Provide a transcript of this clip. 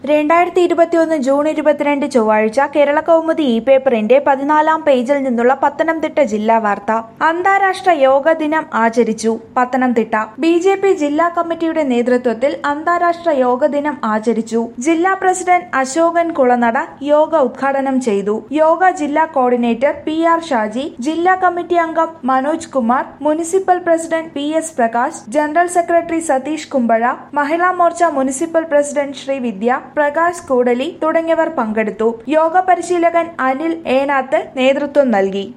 രണ്ടായിരത്തി ഇരുപത്തിയൊന്ന് ജൂൺ ഇരുപത്തിരണ്ട് ചൊവ്വാഴ്ച കേരള കൗമുദി ഇ പേപ്പറിന്റെ പതിനാലാം പേജിൽ നിന്നുള്ള പത്തനംതിട്ട ജില്ലാ വാർത്ത അന്താരാഷ്ട്ര യോഗ ദിനം ആചരിച്ചു പത്തനംതിട്ട ബി ജെ പി ജില്ലാ കമ്മിറ്റിയുടെ നേതൃത്വത്തിൽ അന്താരാഷ്ട്ര യോഗ ദിനം ആചരിച്ചു ജില്ലാ പ്രസിഡന്റ് അശോകൻ കുളനട യോഗ ഉദ്ഘാടനം ചെയ്തു യോഗ ജില്ലാ കോർഡിനേറ്റർ പി ആർ ഷാജി ജില്ലാ കമ്മിറ്റി അംഗം Manoj Kumar municipal president P S Prakash general secretary Satheesh Kumbazha Mahila Morcha municipal president Sreevidya Prakash Koodali തുടങ്ങിയവർ പങ്കെടുത്തു യോഗ പരിശീലകൻ അനിൽ ഏനാത്ത് നേതൃത്വം നൽകി